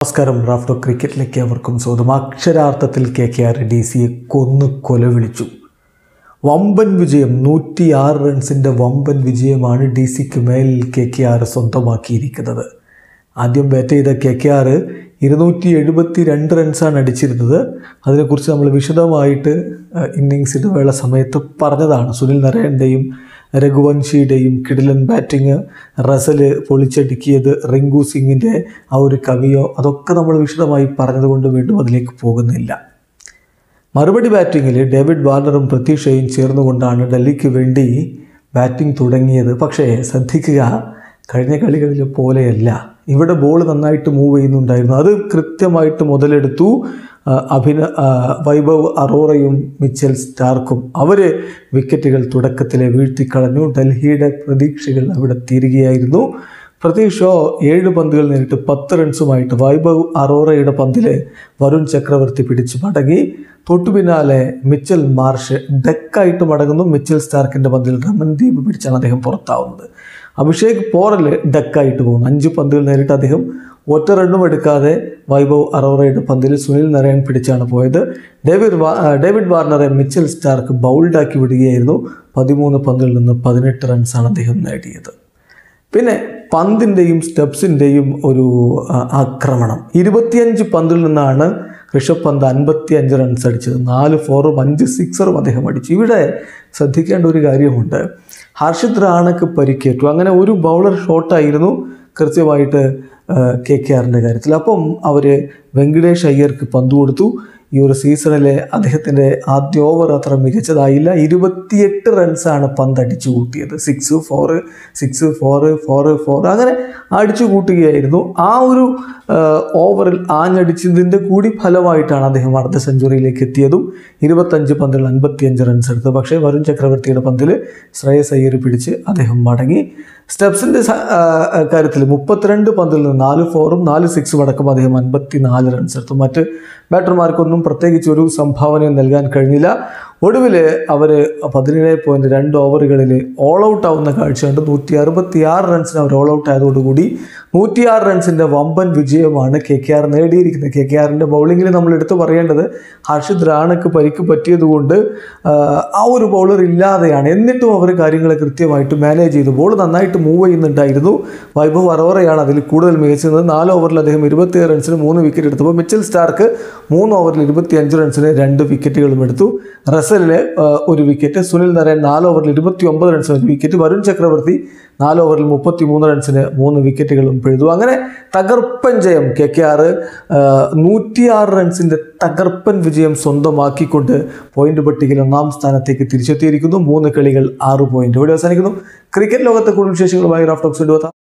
നമസ്കാരം റാഫ്റ്റോ ക്രിക്കറ്റിലേക്ക് അവർക്കും സ്വന്തം അക്ഷരാർത്ഥത്തിൽ കെ കെ ആർ ഡി സിയെ കൊന്നു കൊല വിളിച്ചു വമ്പൻ വിജയം നൂറ്റി ആറ് റൺസിൻ്റെ വമ്പൻ വിജയമാണ് ഡി സിക്ക് മേൽ കെ കെ ആർ സ്വന്തമാക്കിയിരിക്കുന്നത് ആദ്യം ബാറ്റ് ചെയ്ത കെ കെ ആർ ഇരുന്നൂറ്റി എഴുപത്തി രണ്ട് റൺസാണ് അടിച്ചിരുന്നത് അതിനെക്കുറിച്ച് നമ്മൾ വിശദമായിട്ട് ഇന്നിങ്സ് ഇടവേള സമയത്ത് പറഞ്ഞതാണ് സുനിൽ നരേൻ്റെയും രഘുവൻഷിയുടെയും കിടിലൻ ബാറ്റിങ് റസല് പൊളിച്ചടുക്കിയത് റിങ്കു സിംഗിൻ്റെ ആ ഒരു കവിയോ അതൊക്കെ നമ്മൾ വിശദമായി പറഞ്ഞതുകൊണ്ട് വീണ്ടും അതിലേക്ക് പോകുന്നില്ല മറുപടി ബാറ്റിങ്ങിൽ ഡേവിഡ് വാർണറും പ്രതീക്ഷയും ചേർന്നുകൊണ്ടാണ് ഡൽഹിക്ക് വേണ്ടി ബാറ്റിംഗ് തുടങ്ങിയത് പക്ഷേ ശ്രദ്ധിക്കുക കഴിഞ്ഞ കളികളിലെ പോലെയല്ല ഇവിടെ ബോൾ നന്നായിട്ട് മൂവ് ചെയ്യുന്നുണ്ടായിരുന്നു അത് കൃത്യമായിട്ട് മുതലെടുത്തു ആ, അഭിന ആ, വൈഭവ് അറോറയും മിച്ചൽ സ്റ്റാർക്കും അവർ വിക്കറ്റുകൾ തുടക്കത്തിലെ വീഴ്ത്തിക്കളഞ്ഞു ഡൽഹിയുടെ പ്രതീക്ഷകൾ അവിടെ തീരുകയായിരുന്നു പ്രതീക്ഷ ഏഴ് പന്തുകൾ നേരിട്ട് പത്ത് റൺസുമായിട്ട് വൈഭവ് അറോറയുടെ പന്തിൽ വരുൺ ചക്രവർത്തി പിടിച്ചു മടങ്ങി തൊട്ടു പിന്നാലെ മിച്ചൽ മാർഷ് ഡെക്കായിട്ട് മടങ്ങുന്നു മിച്ചൽ സ്റ്റാർക്കിൻ്റെ പന്തിൽ രമൻദീപ് പിടിച്ചാണ് അദ്ദേഹം പുറത്താവുന്നത് അഭിഷേക് പോറൽ ഡെക്കായിട്ട് പോകുന്നു അഞ്ച് പന്തുകൾ നേരിട്ട് അദ്ദേഹം ഒറ്റ റണ്ണും എടുക്കാതെ വൈഭവ് അറോറയുടെ പന്തിൽ സുനിൽ നരയൻ പിടിച്ചാണ് പോയത് ഡേവിഡ് വാ ആ, ഡേവിഡ് വാർണറെ മിച്ചൽ സ്റ്റാർക്ക് ബൗൾഡാക്കി വിടുകയായിരുന്നു പതിമൂന്ന് പന്തുകളിൽ നിന്ന് പതിനെട്ട് റൺസാണ് അദ്ദേഹം നേടിയത് പിന്നെ പന്തിൻ്റെയും സ്റ്റെപ്സിൻ്റെയും ഒരു ആ, ആക്രമണം ഇരുപത്തിയഞ്ച് പന്തിൽ നിന്നാണ് ഋഷഭ് പന്ത് അൻപത്തി അഞ്ച് റൺസ് അടിച്ചത് നാല് ഫോറും അഞ്ച് സിക്സറും അദ്ദേഹം അടിച്ചു ഇവിടെ ശ്രദ്ധിക്കേണ്ട ഒരു കാര്യമുണ്ട് ഹർഷിത് റാണക്ക് പരിക്കേറ്റു അങ്ങനെ ഒരു ബൗളർ ഷോട്ടായിരുന്നു കൃത്യമായിട്ട് കെ കെ ആറിൻ്റെ കാര്യത്തിൽ അപ്പം അവർ വെങ്കടേഷ് അയ്യർക്ക് പന്ത് കൊടുത്തു ഈ ഒരു സീസണിലെ അദ്ദേഹത്തിൻ്റെ ആദ്യ ഓവർ അത്ര മികച്ചതായില്ല ഇരുപത്തിയെട്ട് റൺസാണ് പന്ത് അടിച്ചു കൂട്ടിയത് six four six four four four അങ്ങനെ അടിച്ചു കൂട്ടുകയായിരുന്നു ആ ഒരു ആ, ഓവറിൽ ആഞ്ഞടിച്ചതിൻ്റെ കൂടി ഫലമായിട്ടാണ് അദ്ദേഹം അർദ്ധ സെഞ്ചുറിയിലേക്ക് എത്തിയതും ഇരുപത്തഞ്ച് പന്തുകൾ അൻപത്തിയഞ്ച് റൺസ് എടുത്തത് പക്ഷേ വരുൺ ചക്രവർത്തിയുടെ പന്തിൽ ശ്രേയസ് അയ്യർ പിടിച്ച് അദ്ദേഹം മടങ്ങി സ്റ്റെപ്സിൻ്റെ കാര്യത്തിൽ മുപ്പത്തിരണ്ട് പന്തിൽ നിന്ന് നാല് ഫോറും നാല് സിക്സും അടക്കം അദ്ദേഹം അൻപത്തി നാല് റൺസ് എടുത്തു മറ്റ് ബാറ്റർമാർക്കൊന്നും പ്രത്യേകിച്ച് ഒരു സംഭാവനയും നൽകാൻ കഴിഞ്ഞില്ല ഒടുവിൽ അവർ പതിനേഴ് പോയിൻറ്റ് രണ്ട് ഓവറുകളിൽ ഓൾ ഔട്ട് ആവുന്ന കാഴ്ചയുണ്ട് നൂറ്റി അറുപത്തി ആറ് റൺസിന് അവർ ഓൾ ഔട്ട് ആയതോടുകൂടി നൂറ്റിയാറ് റൺസിൻ്റെ വമ്പൻ വിജയമാണ് കെ കെ ആർ നേടിയിരിക്കുന്നത് കെ കെ ആറിൻ്റെ ബൗളിങ്ങിൽ നമ്മൾ എടുത്തു പറയേണ്ടത് ഹർഷിത് റാണക്ക് പരിക്ക് പറ്റിയതുകൊണ്ട് ആ, ആ ഒരു ബൗളർ ഇല്ലാതെയാണ് എന്നിട്ടും അവർ കാര്യങ്ങൾ കൃത്യമായിട്ട് മാനേജ് ചെയ്തു ബോൾ നന്നായിട്ട് മൂവ് ചെയ്യുന്നുണ്ടായിരുന്നു വൈഭവ് അറോറയാണ് അതിൽ കൂടുതൽ മികച്ചത് നാല് ഓവറിൽ അദ്ദേഹം ഇരുപത്തിയേഴ് റൺസിന് മൂന്ന് വിക്കറ്റ് എടുത്തപ്പോൾ മിച്ചൽ സ്റ്റാർക്ക് മൂന്ന് ഓവറിൽ ഇരുപത്തി അഞ്ച് റൺസിന് രണ്ട് വിക്കറ്റുകളും എടുത്തു റസലിന് ആ, ഒരു വിക്കറ്റ് സുനിൽ നരയൻ നാല് ഓവറിൽ ഇരുപത്തി ഒമ്പത് റൺസിന് ഒരു വിക്കറ്റ് വരുൺ ചക്രവർത്തി നാല് ഓവറിൽ മുപ്പത്തി മൂന്ന് റൺസിന് മൂന്ന് വിക്കറ്റുകളും പിഴുതു അങ്ങനെ തകർപ്പൻ ജയം കെ കെ ആറ് നൂറ്റിയാറ് റൺസിൻ്റെ തകർപ്പൻ വിജയം സ്വന്തമാക്കിക്കൊണ്ട് പോയിന്റ് പട്ടികയിൽ ഒന്നാം സ്ഥാനത്തേക്ക് തിരിച്ചെത്തിയിരിക്കുന്നു മൂന്ന് കളികൾ ആറ് പോയിന്റ് ഇവിടെ അവസാനിക്കുന്നു ക്രിക്കറ്റ് ലോകത്തെ കൂടുതൽ വിശേഷങ്ങളുമായി റാഫ്റ്റോക്സ് എടുത്താം